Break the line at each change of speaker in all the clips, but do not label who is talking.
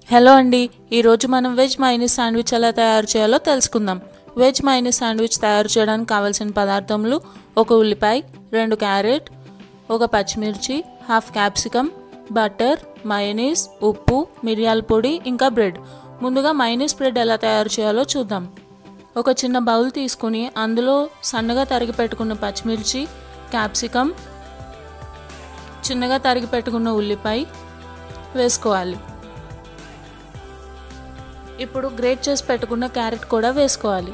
hello అండి ఈరోజు మనం వెజ్ మైనస్ శాండ్విచ్ ఎలా తయారు చేయాలో తెలుసుకుందాం వెజ్ మైనస్ శాండ్విచ్ తయారు చేయడానికి కావాల్సిన పదార్థములు ఒక ఉల్లిపాయ రెండు క్యారెట్ ఒక పచ్చిమిర్చి హాఫ్ క్యాప్సికమ్ బటర్ మయోనీస్ ఉప్పు మిరియాల పొడి ఇంకా బ్రెడ్ ముందుగా మైనీస్ బ్రెడ్ ఎలా తయారు చేయాలో చూద్దాం ఒక చిన్న బౌల్ తీసుకుని అందులో సన్నగా తరిగి పెట్టుకున్న పచ్చిమిర్చి క్యాప్సికమ్ చిన్నగా తరిగి పెట్టుకున్న ఉల్లిపాయ వేసుకోవాలి ఇప్పుడు గ్రేట్ చేసి పెట్టుకున్న క్యారెట్ కూడా వేసుకోవాలి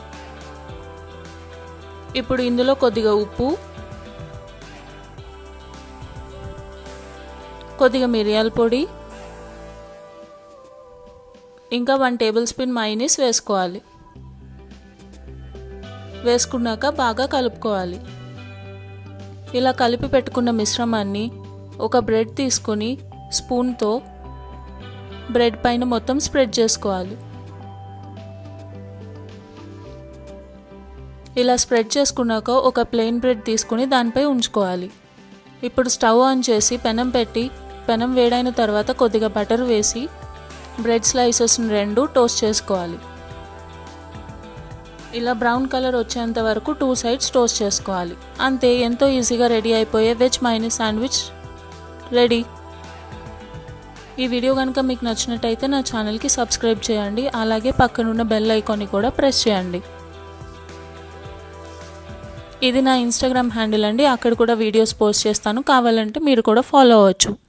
ఇప్పుడు ఇందులో కొద్దిగా ఉప్పు కొద్దిగా మిరియాల పొడి ఇంకా వన్ టేబుల్ స్పూన్ మైనీస్ వేసుకోవాలి వేసుకున్నాక బాగా కలుపుకోవాలి ఇలా కలిపి పెట్టుకున్న మిశ్రమాన్ని ఒక బ్రెడ్ తీసుకొని స్పూన్తో బ్రెడ్ పైన మొత్తం స్ప్రెడ్ చేసుకోవాలి ఇలా స్ప్రెడ్ చేసుకున్నాక ఒక ప్లెయిన్ బ్రెడ్ తీసుకుని దానిపై ఉంచుకోవాలి ఇప్పుడు స్టవ్ ఆన్ చేసి పెనం పెట్టి పెనం వేడైన తర్వాత కొద్దిగా బటర్ వేసి బ్రెడ్ స్లైసెస్ని రెండు టోస్ట్ చేసుకోవాలి ఇలా బ్రౌన్ కలర్ వచ్చేంత వరకు టూ సైడ్స్ టోస్ట్ చేసుకోవాలి అంతే ఎంతో ఈజీగా రెడీ అయిపోయే వెజ్ మైనస్ శాండ్విచ్ రెడీ ఈ వీడియో కనుక మీకు నచ్చినట్టయితే నా ఛానల్కి సబ్స్క్రైబ్ చేయండి అలాగే పక్కనున్న బెల్ ఐకాన్ని కూడా ప్రెస్ చేయండి ఇది నా ఇన్స్టాగ్రామ్ హ్యాండిల్ అండి అక్కడ కూడా వీడియోస్ పోస్ట్ చేస్తాను కావాలంటే మీరు కూడా ఫాలో అవ్వచ్చు